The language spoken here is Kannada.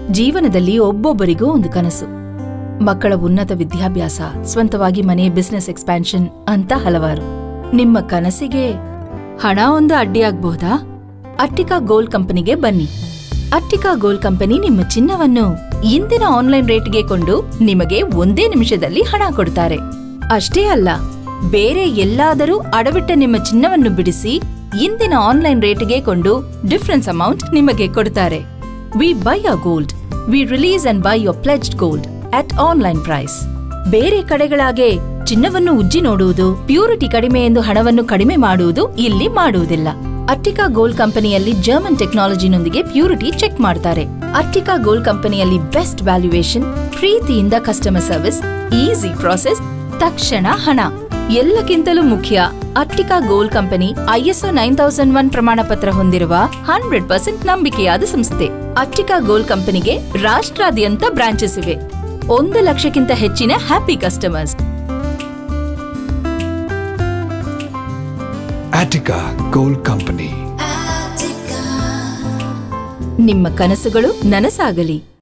ಜೀವನದಲ್ಲಿ ಒಬ್ಬೊಬ್ಬರಿಗೂ ಒಂದು ಕನಸು ಮಕ್ಕಳ ಉನ್ನತ ವಿದ್ಯಾಭ್ಯಾಸ ಸ್ವಂತವಾಗಿ ಮನೆ ಬಿಸ್ನೆಸ್ ಎಕ್ಸ್ಪ್ಯಾನ್ಷನ್ ಅಂತ ಹಲವಾರು ನಿಮ್ಮ ಕನಸಿಗೆ ಹಣ ಒಂದು ಅಡ್ಡಿಯಾಗಬಹುದಾ ಅಟ್ಟಿಕಾ ಗೋಲ್ಡ್ ಕಂಪನಿಗೆ ಬನ್ನಿ ಅಟ್ಟಿಕಾ ಗೋಲ್ಡ್ ಕಂಪನಿ ನಿಮ್ಮ ಚಿನ್ನವನ್ನು ಇಂದಿನ ಆನ್ಲೈನ್ ರೇಟ್ಗೆ ಕೊಂಡು ನಿಮಗೆ ಒಂದೇ ನಿಮಿಷದಲ್ಲಿ ಹಣ ಕೊಡ್ತಾರೆ ಅಷ್ಟೇ ಅಲ್ಲ ಬೇರೆ ಎಲ್ಲಾದರೂ ಅಡವಿಟ್ಟ ನಿಮ್ಮ ಚಿನ್ನವನ್ನು ಬಿಡಿಸಿ ಇಂದಿನ ಆನ್ಲೈನ್ ರೇಟ್ಗೆ ಕೊಂಡು ಡಿಫರೆನ್ಸ್ ಅಮೌಂಟ್ ನಿಮಗೆ ಕೊಡ್ತಾರೆ we buy a gold we release and buy your pledged gold at online price ಬೇರೆ ಕಡೆಗಳಾಗೆ ಚಿನ್ನವನ್ನು ಉಜ್ಜಿ ನೋಡುವುದು ಪ್ಯೂರಿಟಿ ಕಡಿಮೆ ಎಂದು ಹಣವನ್ನು ಕಡಿಮೆ ಮಾಡುವುದು ಇಲ್ಲಿ ಮಾಡುವುದಿಲ್ಲ ಅಟ್ಟಿಕಾ ಗೋಲ್ಡ್ ಕಂಪನಿಯಲ್ಲಿ ಜರ್ಮನ್ ಟೆಕ್ನಾಲಜಿನೊಂದಿಗೆ ಪ್ಯೂರಿಟಿ ಚೆಕ್ ಮಾಡ್ತಾರೆ ಅಟ್ಟಿಕಾ ಗೋಲ್ಡ್ ಕಂಪನಿಯಲ್ಲಿ ಬೆಸ್ಟ್ ವ್ಯಾಲ್ಯೂಯೇಷನ್ ಪ್ರೀತಿಯಿಂದ ಕಸ್ಟಮರ್ ಸರ್ವಿಸ್ ಈಸಿ ಪ್ರಾಸೆಸ್ ತಕ್ಷಣ ಹಣ ಎಲ್ಲಕ್ಕಿಂತಲೂ ಮುಖ್ಯ Attica Gold company ISO nine thousand one ಪ್ರಮಾಣ ಪತ್ರ ಹೊಂದಿರುವ ಹಂಡ್ರೆಡ್ ಪರ್ಸೆಂಟ್ ನಂಬಿಕೆಯಾದ ಸಂಸ್ಥೆ ಅಟ್ಟಿಕಾ ಗೋಲ್ಡ್ ಕಂಪನಿಗೆ ರಾಷ್ಟ್ರಾದ್ಯಂತ ಬ್ರಾಂಚಸ್ ಇವೆ ಒಂದು ಲಕ್ಷಕ್ಕಿಂತ ಹೆಚ್ಚಿನ happy customers Attica Gold Company. ನಿಮ್ಮ ಕನಸುಗಳು ನನಸಾಗಲಿ